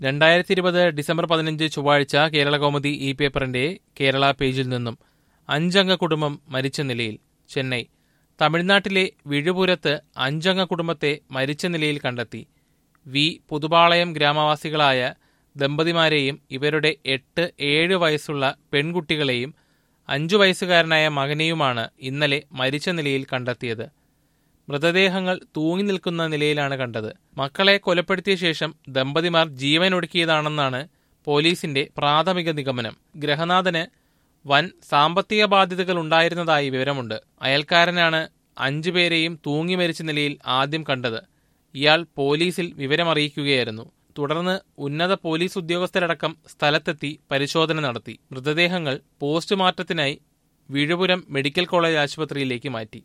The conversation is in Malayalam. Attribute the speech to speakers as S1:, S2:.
S1: രണ്ടായിരത്തി ഇരുപത് ഡിസംബർ പതിനഞ്ച് ചൊവ്വാഴ്ച കേരള കൗമുദി ഇ പേപ്പറിന്റെ കേരള പേജിൽ നിന്നും അഞ്ചംഗ കുടുംബം മരിച്ച നിലയിൽ ചെന്നൈ തമിഴ്നാട്ടിലെ വിഴുപുരത്ത് അഞ്ചംഗ കുടുംബത്തെ മരിച്ച നിലയിൽ കണ്ടെത്തി വി പുതുപാളയം ഗ്രാമവാസികളായ ദമ്പതിമാരെയും ഇവരുടെ എട്ട് ഏഴ് വയസ്സുള്ള പെൺകുട്ടികളെയും അഞ്ചു വയസ്സുകാരനായ മകനെയുമാണ് ഇന്നലെ മരിച്ച നിലയിൽ കണ്ടെത്തിയത് മൃതദേഹങ്ങൾ തൂങ്ങി നിൽക്കുന്ന നിലയിലാണ് കണ്ടത് മക്കളെ കൊലപ്പെടുത്തിയ ശേഷം ദമ്പതിമാർ ജീവനൊടുക്കിയതാണെന്നാണ് പോലീസിന്റെ പ്രാഥമിക നിഗമനം ഗ്രഹനാഥന് വൻ സാമ്പത്തിക ബാധ്യതകൾ ഉണ്ടായിരുന്നതായി വിവരമുണ്ട് അയൽക്കാരനാണ് അഞ്ചുപേരെയും തൂങ്ങി മരിച്ച നിലയിൽ ആദ്യം കണ്ടത് ഇയാൾ പോലീസിൽ വിവരമറിയിക്കുകയായിരുന്നു തുടർന്ന് ഉന്നത പോലീസ് ഉദ്യോഗസ്ഥരടക്കം സ്ഥലത്തെത്തി പരിശോധന നടത്തി മൃതദേഹങ്ങൾ പോസ്റ്റ്മോർട്ടത്തിനായി വിഴുപുരം മെഡിക്കൽ കോളേജ് ആശുപത്രിയിലേക്ക് മാറ്റി